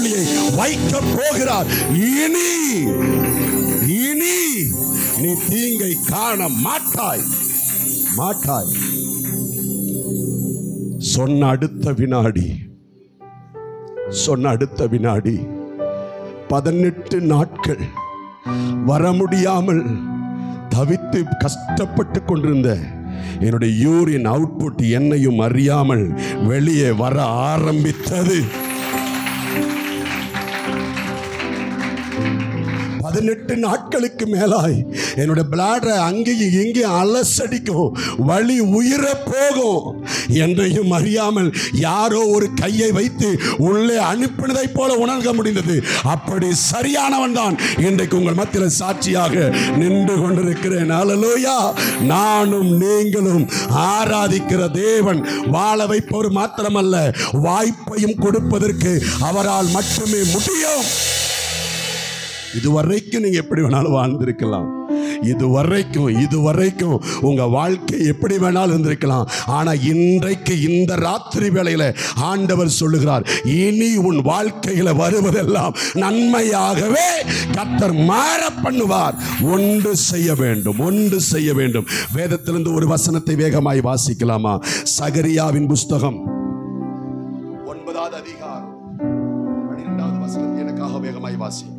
முற்றுப்புள்ளியை வைக்க போகிறார் இனி இனி நீ தீங்கை காண மாட்டாய் மாட்டாய் சொன்ன அடுத்த வினாடி சொன்ன அடுத்த வினாடி பதினெட்டு நாட்கள் வர முடியாமல் தவித்து கஷ்டப்பட்டு கொண்டிருந்த என்னுடைய யூரின் அவுட்புட் என்னையும் அறியாமல் வெளியே வர ஆரம்பித்தது பதினெட்டு நாட்களுக்கு மேலாய் என்னோட பிளாடரை அங்கேயும் இங்கேயும் அலசடிக்கும் வழி உயிர போகும் என்றையும் அறியாமல் யாரோ ஒரு கையை வைத்து உள்ளே அனுப்பினதை போல உணர்க முடிந்தது அப்படி சரியானவன் தான் இன்றைக்கு உங்கள் மத்தியில் சாட்சியாக நின்று கொண்டிருக்கிறேன் அலலோயா நானும் நீங்களும் ஆராதிக்கிற தேவன் வாழ வைப்பவர் மாத்திரமல்ல வாய்ப்பையும் கொடுப்பதற்கு அவரால் மட்டுமே முடியும் இதுவரைக்கும் நீங்க எப்படி வேணாலும் வாழ்ந்திருக்கலாம் இதுவரைக்கும் இதுவரைக்கும் உங்க வாழ்க்கை எப்படி வேணாலும் இருந்திருக்கலாம் ஆனா இன்றைக்கு இந்த ராத்திரி வேளையில ஆண்டவர் சொல்லுகிறார் இனி உன் வாழ்க்கையில வருவதெல்லாம் நன்மையாகவே கத்தர் மாற பண்ணுவார் ஒன்று செய்ய வேண்டும் ஒன்று செய்ய வேண்டும் வேதத்திலிருந்து ஒரு வசனத்தை வேகமாய் வாசிக்கலாமா சகரியாவின் புஸ்தகம் ஒன்பதாவது அதிகாரம் பன்னிரெண்டாவது வசனத்தை எனக்காக வேகமாய் வாசி